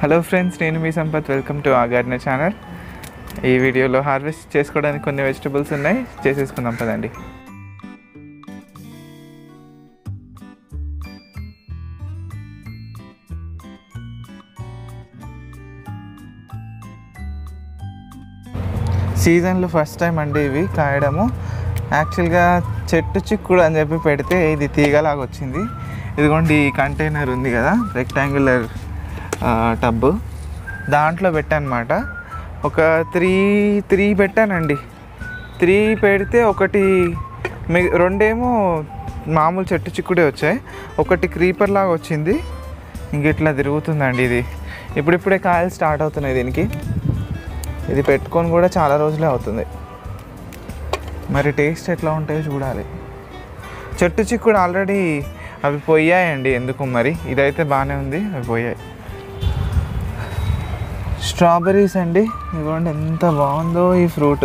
Hello friends నేను మీ Sampath welcome to ఆ గార్డెన్ ఛానల్ ఈ వీడియోలో హార్వెస్ట్ చేసుకోవడానికి కొన్ని వెజిటబుల్స్ ఉన్నాయి చేసేసుకుందాం పదండి సీజన్లో ఫస్ట్ టైం అండి ఇవి కాయడము యాక్చువల్గా చెట్టు చిక్కుడు అని చెప్పి పెడితే ఇది తీగలాగా వచ్చింది ఇదిగోండి ఈ కంటైనర్ ఉంది కదా రెక్టాంగులర్ టబ్ దాంట్లో పెట్టానమాట ఒక త్రీ త్రీ పెట్టానండి త్రీ పెడితే ఒకటి మి రెండేమో మామూలు చెట్టు చిక్కుడే వచ్చాయి ఒకటి క్రీపర్ లాగా వచ్చింది ఇంక ఇట్లా తిరుగుతుందండి ఇది ఇప్పుడిప్పుడే కాయలు స్టార్ట్ అవుతున్నాయి దీనికి ఇది పెట్టుకొని కూడా చాలా రోజులే అవుతుంది మరి టేస్ట్ ఎట్లా ఉంటాయో చూడాలి చెట్టు చిక్కుడు ఆల్రెడీ అవి పోయాయండి ఎందుకు మరి ఇదైతే బాగానే ఉంది అవి పోయాయి స్ట్రాబెర్రీస్ అండి ఇదిగోండి ఎంత బాగుందో ఈ ఫ్రూట్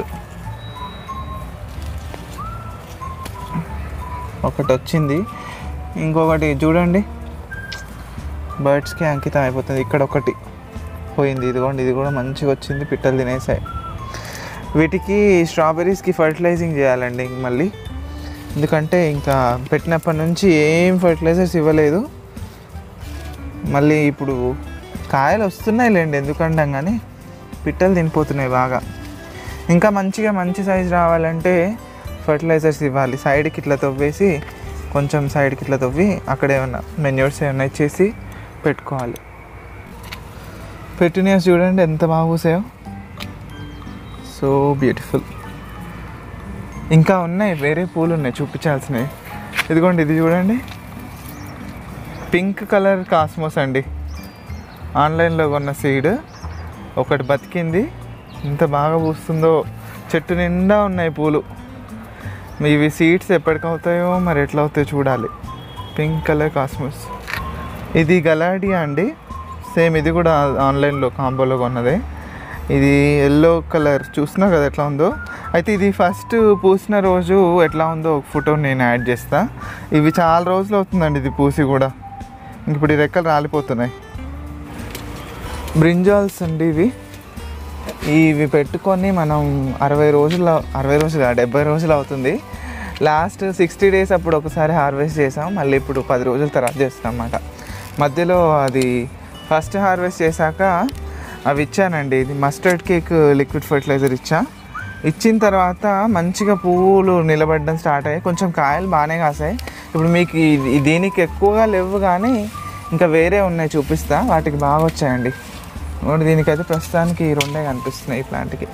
ఒకటి వచ్చింది ఇంకొకటి చూడండి బర్డ్స్కి అంకితం అయిపోతుంది ఇక్కడ ఒకటి పోయింది ఇదిగోండి ఇది కూడా మంచిగా వచ్చింది పిట్టలు తినేసాయి వీటికి స్ట్రాబెర్రీస్కి ఫర్టిలైజింగ్ చేయాలండి ఇంక మళ్ళీ ఎందుకంటే ఇంకా పెట్టినప్పటి నుంచి ఏం ఫర్టిలైజర్స్ ఇవ్వలేదు మళ్ళీ ఇప్పుడు కాయలు వస్తున్నాయి లేండి ఎందుకంటాం కానీ పిట్టలు తినిపోతున్నాయి బాగా ఇంకా మంచిగా మంచి సైజు రావాలంటే ఫర్టిలైజర్స్ ఇవ్వాలి సైడ్కి ఇట్లా తవ్వేసి కొంచెం సైడ్కి ఇట్లా తవ్వి అక్కడ ఏమన్నా మెన్యూర్స్ ఏమన్నా ఇచ్చేసి పెట్టుకోవాలి పెట్టునియస్ చూడండి ఎంత బాగా పూసాయో సో బ్యూటిఫుల్ ఇంకా ఉన్నాయి వేరే పూలు ఉన్నాయి చూపించాల్సినవి ఇదిగోండి ఇది చూడండి పింక్ కలర్ కాస్మోస్ అండి ఆన్లైన్లో కొన్న సీడ్ ఒకటి బతికింది ఎంత బాగా పూస్తుందో చెట్టు నిండా ఉన్నాయి పూలు ఇవి సీడ్స్ ఎప్పటికవుతాయో మరి ఎట్లా అవుతాయో చూడాలి పింక్ కలర్ కాస్మోస్ ఇది గలాడియా అండి సేమ్ ఇది కూడా ఆన్లైన్లో కాంబోలో కొన్నదే ఇది ఎల్లో కలర్ చూసినా కదా ఎట్లా ఉందో అయితే ఇది ఫస్ట్ పూసిన రోజు ఎట్లా ఉందో ఒక ఫోటో నేను యాడ్ చేస్తా ఇవి చాలా రోజులు అవుతుందండి ఇది పూసి కూడా ఇంక ఇప్పుడు ఈ రెక్కలు రాలిపోతున్నాయి బ్రింజాల్స్ అండి ఇవి ఇవి పెట్టుకొని మనం అరవై రోజులు అరవై రోజులు కాదు, డెబ్బై రోజులు అవుతుంది లాస్ట్ సిక్స్టీ డేస్ అప్పుడు ఒకసారి హార్వెస్ట్ చేసాం మళ్ళీ ఇప్పుడు పది రోజుల తర్వాత చేస్తాం అన్నమాట మధ్యలో అది ఫస్ట్ హార్వెస్ట్ చేశాక అవి ఇచ్చానండి ఇది మస్టర్డ్ కేక్ లిక్విడ్ ఫర్టిలైజర్ ఇచ్చా ఇచ్చిన తర్వాత మంచిగా పువ్వులు నిలబడడం స్టార్ట్ అయ్యాయి కొంచెం కాయలు బాగానే కాసాయి ఇప్పుడు మీకు ఇది- ఈ దీనికి ఎక్కువగా లేవు కానీ ఇంకా వేరే ఉన్నాయి చూపిస్తా వాటికి బాగా వచ్చాయండి ఇంకోటి దీనికైతే ప్రస్తుతానికి ఈ రెండే కనిపిస్తున్నాయి ఈ ప్లాంట్కి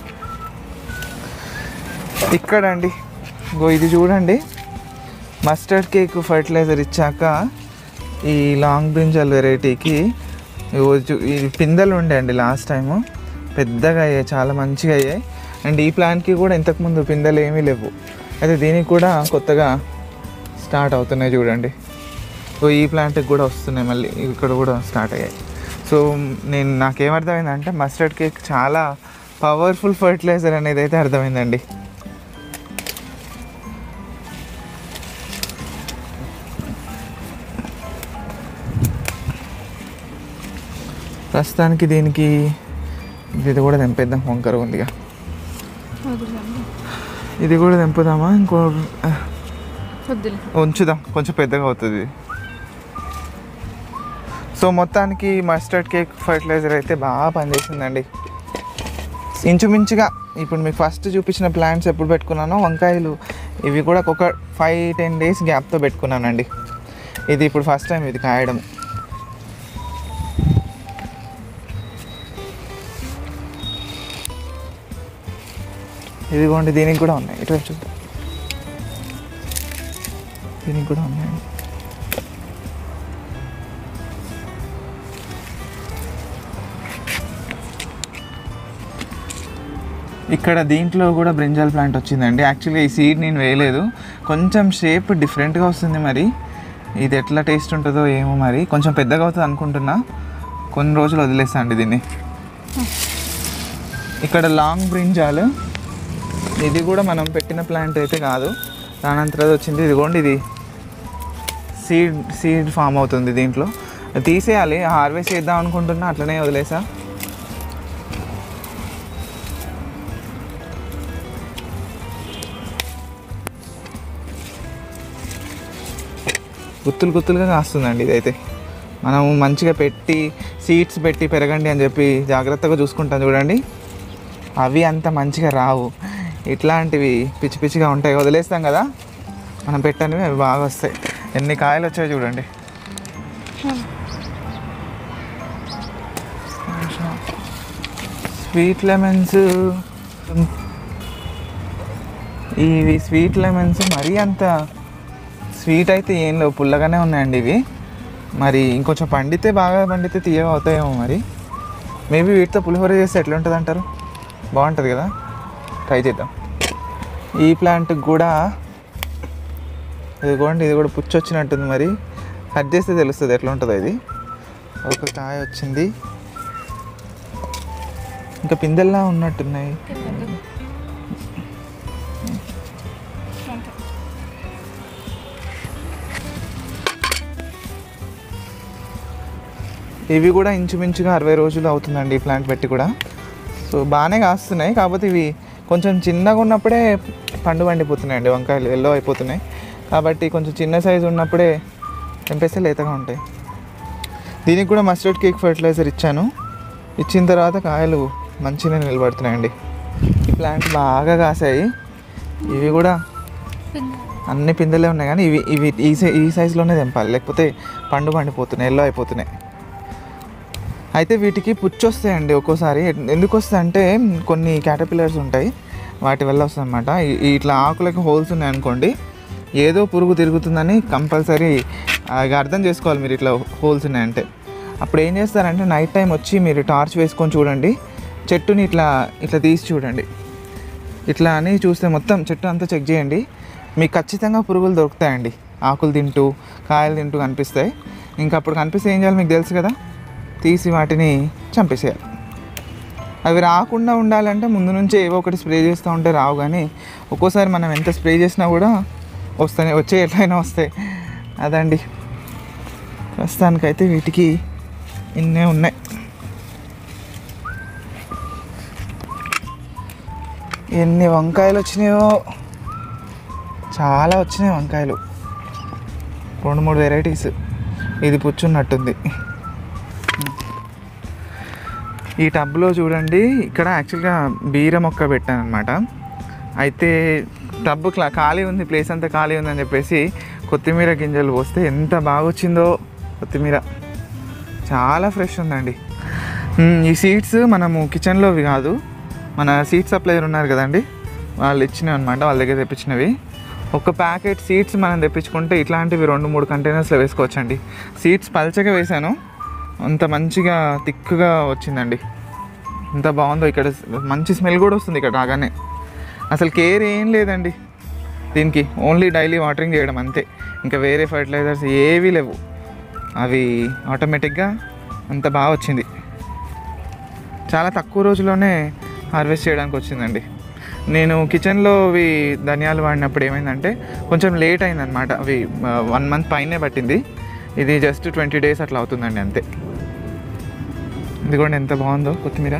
ఇక్కడ అండి గో ఇది చూడండి మస్టర్డ్ కేక్ ఫర్టిలైజర్ ఇచ్చాక ఈ లాంగ్ బ్రింజల్ వెరైటీకి రోజు ఈ పిందెలు ఉండే అండి లాస్ట్ టైము పెద్దగా అయ్యాయి చాలా మంచిగా అయ్యాయి అండ్ ఈ ప్లాంట్కి కూడా ఇంతకుముందు పిందెలు ఏమీ లేవు అయితే దీనికి కూడా కొత్తగా స్టార్ట్ అవుతున్నాయి చూడండి సో ఈ ప్లాంట్కి కూడా వస్తున్నాయి మళ్ళీ ఇక్కడ కూడా స్టార్ట్ అయ్యాయి సో నేను నాకేమర్థమైందంటే మస్టర్డ్ కేక్ చాలా పవర్ఫుల్ ఫర్టిలైజర్ అనేది అయితే అర్థమైందండి ప్రస్తుతానికి దీనికి ఇది కూడా తెంపేద్దాం వంకర ఉందిగా ఇది కూడా తెంపుదామా ఇంకో వద్దులే ఉంచుదాం కొంచెం పెద్దగా అవుతుంది ఇది. సో మొత్తానికి మస్టర్డ్ కేక్ ఫర్టిలైజర్ అయితే బాగా పనిచేసిందండి ఇంచుమించుగా ఇప్పుడు మీకు ఫస్ట్ చూపించిన ప్లాంట్స్ ఎప్పుడు పెట్టుకున్నానో వంకాయలు ఇవి కూడా ఒక ఫైవ్ టెన్ డేస్ గ్యాప్తో పెట్టుకున్నానండి ఇది ఇప్పుడు ఫస్ట్ టైం ఇది కాయడం ఇదిగోండి దీనికి కూడా ఉన్నాయి ఇటువైపు చూద్దాం దీనికి కూడా ఉన్నాయండి ఇక్కడ దీంట్లో కూడా బ్రింజాల్ ప్లాంట్ వచ్చిందండి యాక్చువల్గా ఈ సీడ్ నేను వేయలేదు కొంచెం షేప్ డిఫరెంట్గా వస్తుంది మరి ఇది ఎట్లా టేస్ట్ ఉంటుందో ఏమో మరి కొంచెం పెద్దగా అవుతుంది అనుకుంటున్నా కొన్ని రోజులు వదిలేస్తా అండి దీన్ని ఇక్కడ లాంగ్ బ్రింజాల్ ఇది కూడా మనం పెట్టిన ప్లాంట్ అయితే కాదు దానంతరం వచ్చింది ఇదిగోండి ఇది సీడ్ సీడ్ ఫామ్ అవుతుంది దీంట్లో తీసేయాలి హార్వెస్ట్ చేద్దాం అనుకుంటున్నా అట్లనే వదిలేసా గుత్తులు గుత్తులుగా కాస్తుందండి ఇదైతే మనం మంచిగా పెట్టి సీడ్స్ పెట్టి పెరగండి అని చెప్పి జాగ్రత్తగా చూసుకుంటాం చూడండి అవి అంత మంచిగా రావు ఇట్లాంటివి పిచ్చి పిచ్చిగా ఉంటాయి వదిలేస్తాం కదా మనం పెట్టనివి అవి బాగా వస్తాయి ఎన్ని కాయలు వచ్చాయి చూడండి స్వీట్ లెమన్స్ ఇవి స్వీట్ లెమన్స్ మరీ అంత స్వీట్ అయితే ఏం లేవు పుల్లగానే ఉన్నాయండి ఇవి మరి ఇంకొంచెం పండితే బాగా పండితే తీయగా అవుతాయేమో మరి మేబీ వీటితో పులిహోర చేస్తే ఎట్లా ఉంటుంది అంటారు బాగుంటుంది కదా ట్రై చేద్దాం ఈ ప్లాంట్కి కూడా ఇదిగోండి ఇది కూడా పుచ్చి వచ్చినట్టుంది మరి కట్ చేస్తే తెలుస్తుంది ఎట్లా ఉంటుందో ఇది ఒక కాయ వచ్చింది ఇంకా పిందెల్లా ఉన్నట్టున్నాయి ఇవి కూడా ఇంచుమించుగా అరవై రోజులు అవుతుందండి ఈ ప్లాంట్ పెట్టి కూడా సో బాగానే కాస్తున్నాయి కాకపోతే ఇవి కొంచెం చిన్నగా ఉన్నప్పుడే పండు పండిపోతున్నాయండి వంకాయలు ఎల్లో అయిపోతున్నాయి కాబట్టి కొంచెం చిన్న సైజు ఉన్నప్పుడే తెంపేస్తే లేతగా ఉంటాయి దీనికి కూడా మస్టర్డ్ కేక్ ఫర్టిలైజర్ ఇచ్చాను ఇచ్చిన తర్వాత కాయలు మంచిగా నిలబడుతున్నాయండి ఈ ప్లాంట్ బాగా కాసాయి ఇవి కూడా అన్ని పిందెలే ఉన్నాయి కానీ ఇవి ఇవి ఈ సై ఈ సైజులోనే తెంపాలి లేకపోతే పండు పండిపోతున్నాయి ఎల్లో అయిపోతున్నాయి అయితే వీటికి పుచ్చు వస్తాయండి ఒక్కోసారి ఎందుకు వస్తాయి అంటే కొన్ని క్యాటపిల్లర్స్ ఉంటాయి వాటి వల్ల వస్తుంది అనమాట ఇట్లా ఆకులకు హోల్స్ ఉన్నాయి అనుకోండి ఏదో పురుగు తిరుగుతుందని కంపల్సరీ అది అర్థం చేసుకోవాలి మీరు ఇట్లా హోల్స్ ఉన్నాయంటే అప్పుడు ఏం చేస్తారంటే నైట్ టైం వచ్చి మీరు టార్చ్ వేసుకొని చూడండి చెట్టుని ఇట్లా ఇట్లా తీసి చూడండి ఇట్లా అని చూస్తే మొత్తం చెట్టు అంతా చెక్ చేయండి మీకు ఖచ్చితంగా పురుగులు దొరుకుతాయండి ఆకులు తింటూ కాయలు తింటూ కనిపిస్తాయి ఇంకా అప్పుడు కనిపిస్తే ఏం చేయాలి మీకు తెలుసు కదా తీసి వాటిని చంపేసేయాలి అవి రాకుండా ఉండాలంటే ముందు నుంచే ఏవో ఒకటి స్ప్రే చేస్తూ ఉంటే రావు కానీ ఒక్కోసారి మనం ఎంత స్ప్రే చేసినా కూడా వస్తాయి వచ్చే ఎట్లయినా వస్తాయి అదండి ప్రస్తుతానికైతే వీటికి ఇన్నే ఉన్నాయి ఎన్ని వంకాయలు వచ్చినాయో చాలా వచ్చినాయి వంకాయలు రెండు మూడు వెరైటీస్ ఇది పుచ్చున్నట్టుంది ఈ టబ్లో చూడండి ఇక్కడ యాక్చువల్గా బీర మొక్క పెట్టాను అనమాట అయితే టబ్ క్లా ఖాళీ ఉంది ప్లేస్ అంతా ఖాళీ ఉందని చెప్పేసి కొత్తిమీర గింజలు పోస్తే ఎంత బాగా వచ్చిందో కొత్తిమీర చాలా ఫ్రెష్ ఉందండి మ్మ్, ఈ సీడ్స్ మనము కిచెన్లోవి కాదు మన సీడ్ సప్లైయర్ ఉన్నారు కదండి వాళ్ళు ఇచ్చినవి అనమాట వాళ్ళ దగ్గర తెప్పించినవి ఒక ప్యాకెట్ సీడ్స్ మనం తెప్పించుకుంటే ఇట్లాంటివి రెండు మూడు కంటైనర్స్లో వేసుకోవచ్చండి సీడ్స్ పల్చగా వేసాను అంత మంచిగా థిక్గా వచ్చిందండి ఎంత బాగుందో ఇక్కడ మంచి స్మెల్ కూడా వస్తుంది ఇక్కడ రాగానే అసలు కేర్ ఏం లేదండి దీనికి ఓన్లీ డైలీ వాటరింగ్ చేయడం అంతే ఇంకా వేరే ఫర్టిలైజర్స్ ఏవీ లేవు అవి ఆటోమేటిక్గా అంత బాగా వచ్చింది చాలా తక్కువ రోజుల్లోనే హార్వెస్ట్ చేయడానికి వచ్చిందండి నేను కిచెన్లో అవి ధనియాలు వాడినప్పుడు ఏమైందంటే కొంచెం లేట్ అయిందనమాట అవి వన్ మంత్ పైనే పట్టింది ఇది జస్ట్ ట్వంటీ డేస్ అట్లా అవుతుందండి అంతే ఇదిగోండి ఎంత బాగుందో కొత్తిమీర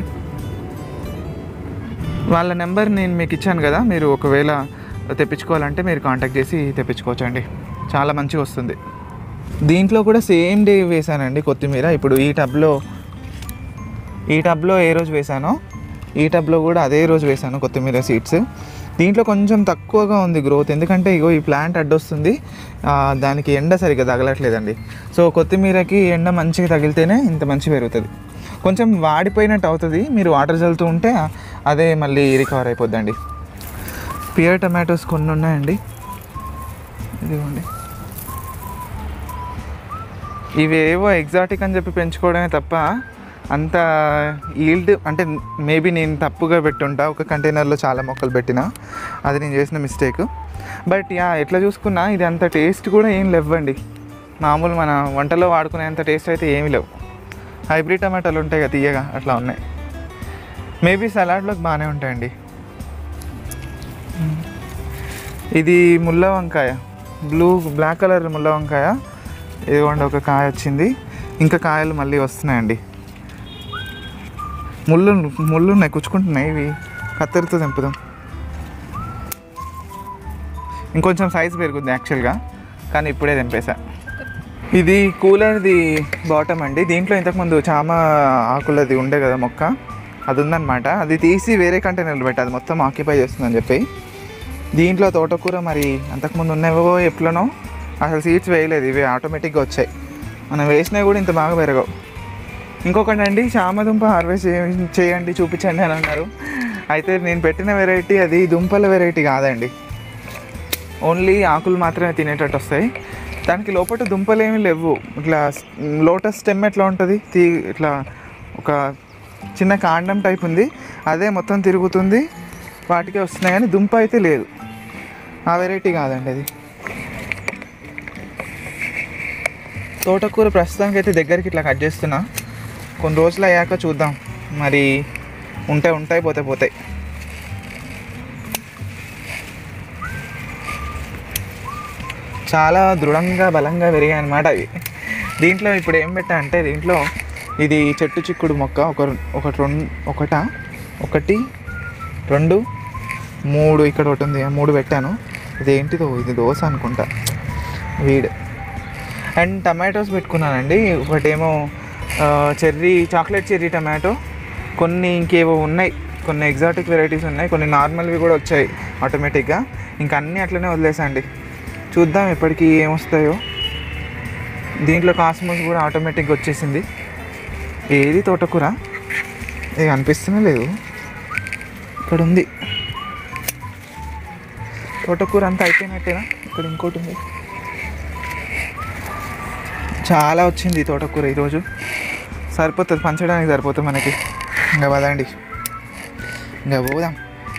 వాళ్ళ నెంబర్ నేను మీకు ఇచ్చాను కదా మీరు ఒకవేళ తెప్పించుకోవాలంటే మీరు కాంటాక్ట్ చేసి తెప్పించుకోవచ్చండి చాలా మంచిగా వస్తుంది దీంట్లో కూడా సేమ్ డే వేసానండి కొత్తిమీర ఇప్పుడు ఈ టబ్లో ఈ టబ్లో ఏ రోజు వేసానో ఈ టబ్లో కూడా అదే రోజు వేసాను కొత్తిమీర సీడ్స్ దీంట్లో కొంచెం తక్కువగా ఉంది గ్రోత్ ఎందుకంటే ఇగో ఈ ప్లాంట్ అడ్డొస్తుంది ఆ, దానికి ఎండ సరిగ్గా తగలట్లేదండి సో కొత్తిమీరకి ఎండ మంచిగా తగిలితేనే ఇంత మంచి పెరుగుతుంది కొంచెం వాడిపోయినట్టు అవుతుంది మీరు వాటర్ చల్లుతూ ఉంటే అదే మళ్ళీ రికవర్ అయిపోద్దండి పియర్ టమాటోస్ కొన్ని ఉన్నాయండి ఇదిగోండి ఇవి ఏవో ఎగ్జాటిక్ అని చెప్పి పెంచుకోవడమే తప్ప అంత ఈల్డ్ అంటే మేబీ నేను తప్పుగా పెట్టుంటా ఒక కంటైనర్లో చాలా మొక్కలు పెట్టిన అది నేను చేసిన మిస్టేక్ బట్ యా ఎట్లా చూసుకున్నా ఇది అంత టేస్ట్ కూడా ఏం లేవండి మామూలు మన వంటలో వాడుకునేంత టేస్ట్ అయితే ఏమీ లేవు హైబ్రిడ్ టమాటాలు ఉంటాయి కదా తీయగా అట్లా ఉన్నాయి మేబీ సలాడ్లోకి బాగానే ఉంటాయండి ఇది ముల్ల వంకాయ బ్లూ బ్లాక్ కలర్ ముల్ల వంకాయ ఇదిగోండి ఒక కాయ వచ్చింది ఇంకా కాయలు మళ్ళీ వస్తున్నాయండి ముళ్ళు ముళ్ళు ఉన్నాయి కుచ్చుకుంటున్నాయి ఇవి కత్తెరతో తెంపుదాం ఇంకొంచెం సైజ్ పెరుగుద్ది యాక్చువల్గా కానీ ఇప్పుడే తెంపేసా ఇది కూలర్ది బాటమ్ అండి దీంట్లో ఇంతకుముందు చామ ఆకులది ఉండే కదా మొక్క అది ఉందన్నమాట అది తీసి వేరే కంటైనర్లు పెట్టి అది మొత్తం ఆక్యుపై చేస్తుందని చెప్పి దీంట్లో తోటకూర మరి అంతకుముందు ఉన్నవో ఎట్లనో అసలు సీడ్స్ వేయలేదు ఇవి ఆటోమేటిక్గా వచ్చాయి మనం వేసినవి కూడా ఇంత బాగా పెరగవు ఇంకొకటి అండి చామదుంప హార్వెస్ట్ చేయ- చేయండి చూపించండి అని అన్నారు అయితే నేను పెట్టిన వెరైటీ అది దుంపల వెరైటీ కాదండి ఓన్లీ ఆకులు మాత్రమే తినేటట్టు వస్తాయి దానికి లోపల దుంపలు ఏమీ లేవు ఇట్లా లోటస్ స్టెమ్ ఎట్లా ఉంటుంది తీ ఇట్లా ఒక చిన్న కాండం టైప్ ఉంది అదే మొత్తం తిరుగుతుంది వాటికే వస్తున్నాయి కానీ దుంప అయితే లేదు ఆ వెరైటీ కాదండి అది తోటకూర ప్రస్తుతానికి అయితే దగ్గరికి ఇట్లా కట్ చేస్తున్నా కొన్ని రోజులు అయ్యాక చూద్దాం మరి ఉంటాయి ఉంటాయి పోతే పోతాయి చాలా దృఢంగా బలంగా పెరిగాయి అన్నమాట అవి దీంట్లో ఇప్పుడు ఏం పెట్టా అంటే దీంట్లో ఇది చెట్టు చిక్కుడు మొక్క ఒక ఒకటి రెండు ఒకట ఒకటి రెండు మూడు ఇక్కడ ఒకటి ఉంది ఆ మూడు పెట్టాను ఇది ఏంటిదో ఇది దోశ అనుకుంటా వీడ్ అండ్ టమాటోస్ పెట్టుకున్నానండి ఒకటేమో ఆ, చెర్రీ చాక్లెట్ చెర్రీ టమాటో కొన్ని ఇంకేవో ఉన్నాయి కొన్ని ఎగ్జాటిక్ వెరైటీస్ ఉన్నాయి కొన్ని నార్మల్వి కూడా వచ్చాయి ఆటోమేటిక్గా ఇంకా అన్నీ అట్లనే వదిలేసండి చూద్దాం ఎప్పటికి ఏమొస్తాయో దీంట్లో కాస్మోస్ కూడా ఆటోమేటిక్గా వచ్చేసింది ఏది తోటకూర ఇది అనిపిస్తూనే లేదు ఇక్కడ ఉంది తోటకూర అంతా అయిపోయినట్టేనా ఇక్కడ ఇంకోటి ఉంది చాలా వచ్చింది ఈ తోటకూర ఈరోజు సరిపోతుంది పంచడానికి సరిపోతుంది మనకి ఇంకా పదండి ఇంకా పోదాం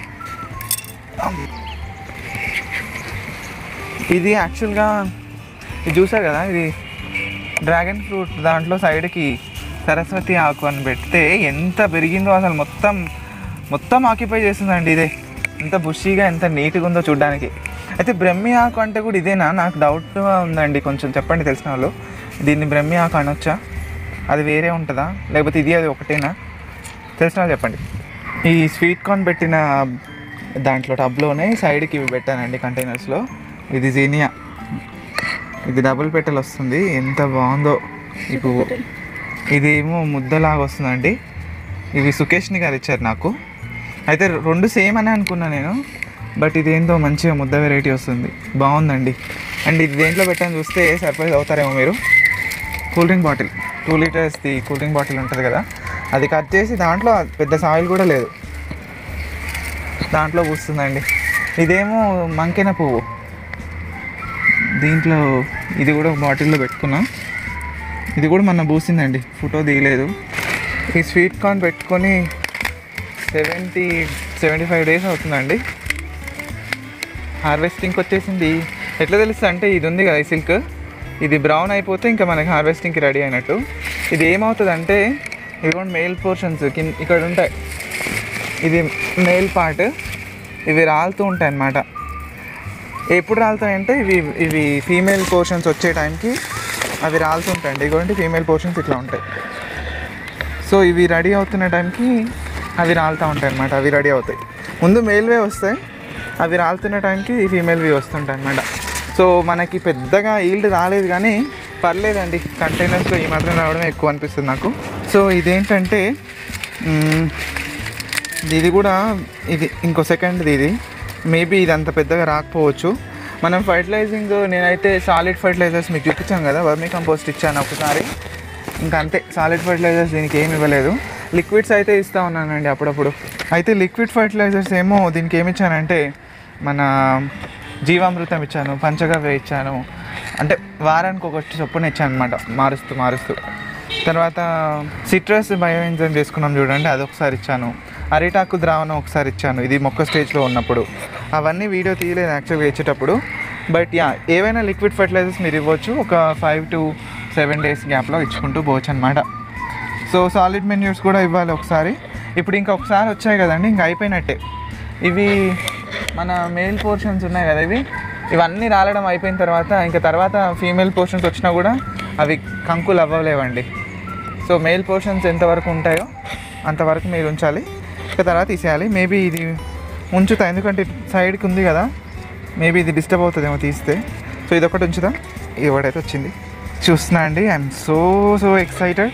ఇది యాక్చువల్గా ఇది చూసారు కదా ఇది డ్రాగన్ ఫ్రూట్ దాంట్లో సైడ్కి సరస్వతి ఆకు అని పెడితే ఎంత పెరిగిందో అసలు మొత్తం మొత్తం ఆక్యుపై చేస్తుందండి ఇదే ఎంత బుషీగా ఎంత నీట్గా ఉందో చూడడానికి అయితే బ్రహ్మి ఆకు అంటే కూడా ఇదేనా నాకు డౌట్గా ఉందండి కొంచెం చెప్పండి తెలిసిన వాళ్ళు దీన్ని బ్రహ్మి ఆకు అనొచ్చా అది వేరే ఉంటుందా లేకపోతే ఇది అది ఒకటేనా తెలిసిన వాళ్ళు చెప్పండి ఈ స్వీట్ కార్న్ పెట్టిన దాంట్లో టబ్లోనే సైడ్కి ఇవి పెట్టానండి కంటైనర్స్లో ఇది జీనియా ఇది డబుల్ పెటల్ వస్తుంది ఎంత బాగుందో ఈ పువ్వు ఇది ఏమో ముద్దలాగా వస్తుందండి ఇవి సుకేష్ని గారు ఇచ్చారు నాకు అయితే రెండు సేమ్ అనే అనుకున్నా నేను బట్ ఇదేందో మంచిగా ముద్ద వెరైటీ వస్తుంది బాగుందండి అండ్ ఇది దేంట్లో పెట్టని చూస్తే సర్ప్రైజ్ అవుతారేమో మీరు కూల్ డ్రింక్ బాటిల్ టూ లీటర్స్ది కూల్ డ్రింక్ బాటిల్ ఉంటుంది కదా అది కట్ చేసి దాంట్లో పెద్ద సాయిల్ కూడా లేదు దాంట్లో పూస్తుందండి ఇదేమో మంకెన పువ్వు దీంట్లో ఇది కూడా బాటిల్లో పెట్టుకున్నా ఇది కూడా మొన్న పూసిందండి ఫోటో దిగలేదు ఈ స్వీట్ కార్న్ పెట్టుకొని సెవెంటీ సెవెంటీ ఫైవ్ డేస్ అవుతుందండి హార్వెస్టింగ్కి వచ్చేసింది ఎట్లా తెలుస్తుంది అంటే ఇది ఉంది కదా ఈ సిల్క్ ఇది బ్రౌన్ అయిపోతే ఇంకా మనకి హార్వెస్టింగ్కి రెడీ అయినట్టు ఇది ఏమవుతుంది అంటే ఇదిగోండి మెయిల్ పోర్షన్స్ కింద ఇక్కడ ఉంటాయి ఇది మెయిల్ పార్ట్ ఇవి రాలుతూ ఉంటాయి అన్నమాట ఎప్పుడు రాలుతాయంటే ఇవి ఇవి ఫీమేల్ పోర్షన్స్ వచ్చే టైంకి అవి రాలుతుంటాయండి ఇదిగోండి ఫీమేల్ పోర్షన్స్ ఇట్లా ఉంటాయి సో ఇవి రెడీ అవుతున్న టైంకి అవి రాలుతూ ఉంటాయి అన్నమాట అవి రెడీ అవుతాయి ముందు మేల్వే వస్తాయి అవి రాలుతున్న టైంకి ఫీమేల్వి వస్తుంటాయి అన్నమాట సో మనకి పెద్దగా ఈల్డ్ రాలేదు కానీ పర్లేదండి కంటైనర్స్లో ఈ మాత్రం రావడమే ఎక్కువ అనిపిస్తుంది నాకు సో ఇదేంటంటే మ్మ్, ఇది కూడా ఇది ఇంకో సెకండ్ది ఇది మేబీ ఇది అంత పెద్దగా రాకపోవచ్చు మనం ఫర్టిలైజింగ్ నేనైతే సాలిడ్ ఫర్టిలైజర్స్ మీకు చూపించాను కదా వర్మీ కంపోస్ట్ ఇచ్చాను ఒకసారి ఇంకా అంతే సాలిడ్ ఫర్టిలైజర్స్ దీనికి ఏమి ఇవ్వలేదు లిక్విడ్స్ అయితే ఇస్తూ ఉన్నానండి అప్పుడప్పుడు అయితే లిక్విడ్ ఫర్టిలైజర్స్ ఏమో దీనికి ఏమి ఇచ్చానంటే మన జీవామృతం ఇచ్చాను పంచగవ్య ఇచ్చాను అంటే వారానికి ఒకటి చొప్పున ఇచ్చాను అనమాట మారుస్తూ మారుస్తూ తర్వాత సిట్రస్ బయో ఎంజైమ్ చేసుకున్నాం చూడండి అది ఒకసారి ఇచ్చాను అరిటాకు ద్రావణం ఒకసారి ఇచ్చాను ఇది మొక్క స్టేజ్లో ఉన్నప్పుడు అవన్నీ వీడియో తీయలేదు యాక్చువల్గా ఇచ్చేటప్పుడు బట్ యా ఏవైనా లిక్విడ్ ఫర్టిలైజర్స్ మీరు ఇవ్వచ్చు ఒక ఫైవ్ టు సెవెన్ డేస్ గ్యాప్లో ఇచ్చుకుంటూ పోవచ్చు అనమాట సో సాలిడ్ మెన్యూర్స్ కూడా ఇవ్వాలి ఒకసారి ఇప్పుడు ఇంకా ఒకసారి వచ్చాయి కదండి ఇంకా అయిపోయినట్టే ఇవి మన మేల్ పోర్షన్స్ ఉన్నాయి కదా ఇవి ఇవన్నీ రాలడం అయిపోయిన తర్వాత ఇంకా తర్వాత ఫీమేల్ పోర్షన్స్ వచ్చినా కూడా అవి కంకులు అవ్వలేవండి సో మేల్ పోర్షన్స్ ఎంతవరకు ఉంటాయో అంతవరకు మీరు ఉంచాలి ఇక తర్వాత తీసేయాలి మేబీ ఇది ఉంచుతా ఎందుకంటే సైడ్కి ఉంది కదా మేబీ ఇది డిస్టర్బ్ అవుతుందేమో తీస్తే సో ఇది ఒకటి ఉంచుదా ఇది ఒకటైతే వచ్చింది చూస్తున్నా అండి ఐఎమ్ సో సో ఎక్సైటెడ్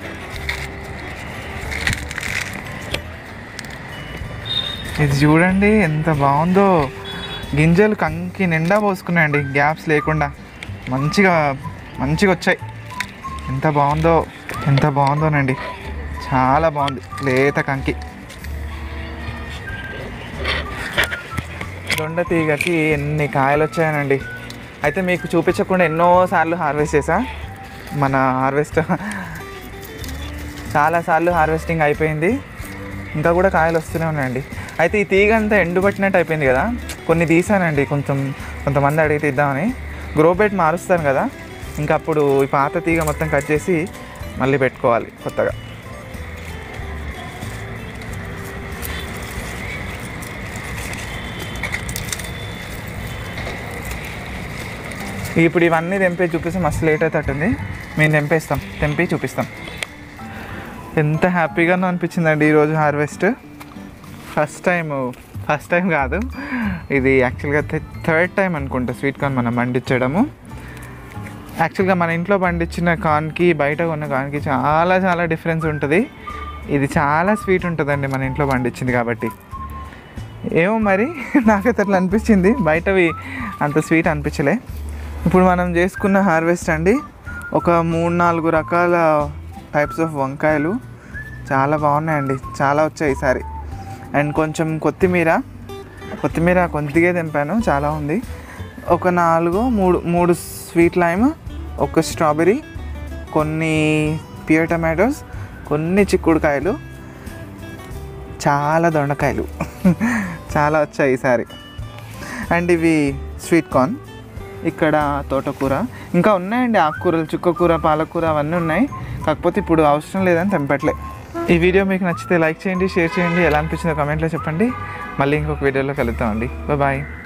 ఇది చూడండి ఎంత బాగుందో గింజలు కంకి నిండా పోసుకున్నాయండి గ్యాప్స్ లేకుండా మంచిగా మంచిగా వచ్చాయి ఎంత బాగుందో ఎంత బాగుందోనండి చాలా బాగుంది లేత కంకి దొండ తీగకి ఎన్ని కాయలు వచ్చాయనండి అయితే మీకు చూపించకుండా ఎన్నోసార్లు హార్వెస్ట్ చేసా మన హార్వెస్ట్ చాలాసార్లు హార్వెస్టింగ్ అయిపోయింది ఇంకా కూడా కాయలు వస్తూనే ఉన్నాయండి అయితే ఈ తీగ అంతా ఎండుపట్టినట్టు అయిపోయింది కదా కొన్ని తీసానండి కొంచెం కొంతమంది అడిగితే ఇద్దామని గ్రో బెడ్ మారుస్తాను కదా ఇంకా అప్పుడు ఈ పాత తీగ మొత్తం కట్ చేసి మళ్ళీ పెట్టుకోవాలి కొత్తగా ఇప్పుడు ఇవన్నీ తెంపి చూపిస్తే మస్తు లేట్ అవుతుంది మేము తెంపేస్తాం తెంపి చూపిస్తాం ఎంత హ్యాపీగానో అనిపించిందండి ఈరోజు harvest first time first time కాదు ఇది యాక్చువల్గా థర్డ్ టైం అనుకుంటా స్వీట్ కార్న్ మనం పండించడము యాక్చువల్గా మన ఇంట్లో పండించిన కార్న్కి బయట కొన్న కార్న్కి చాలా చాలా డిఫరెన్స్ ఉంటుంది ఇది చాలా స్వీట్ ఉంటుందండి మన ఇంట్లో పండించింది కాబట్టి ఏమో మరి నాకైతే అట్లా అనిపించింది బయటవి అంత స్వీట్ అనిపించలే ఇప్పుడు మనం చేసుకున్న హార్వెస్ట్ అండి ఒక మూడు నాలుగు రకాల టైప్స్ ఆఫ్ వంకాయలు చాలా బాగున్నాయండి చాలా వచ్చాయి ఈసారి అండ్ కొంచెం కొత్తిమీర కొత్తిమీర కొద్దిగా తెంపాను చాలా ఉంది ఒక నాలుగు మూడు మూడు స్వీట్ లైమ్ ఒక స్ట్రాబెరీ కొన్ని పియర్ టమాటోస్ కొన్ని చిక్కుడుకాయలు చాలా దొండకాయలు చాలా వచ్చాయి ఈసారి అండ్ ఇవి స్వీట్ కార్న్ ఇక్కడ తోటకూర ఇంకా ఉన్నాయండి ఆకుకూరలు చుక్కకూర పాలకూర అవన్నీ ఉన్నాయి కాకపోతే ఇప్పుడు అవసరం లేదని తెంపట్లే ఈ వీడియో మీకు నచ్చితే లైక్ చేయండి షేర్ చేయండి ఎలా అనిపించిందో కమెంట్లో చెప్పండి మళ్ళీ ఇంకొక వీడియోలో కలుద్దామండి బాయ్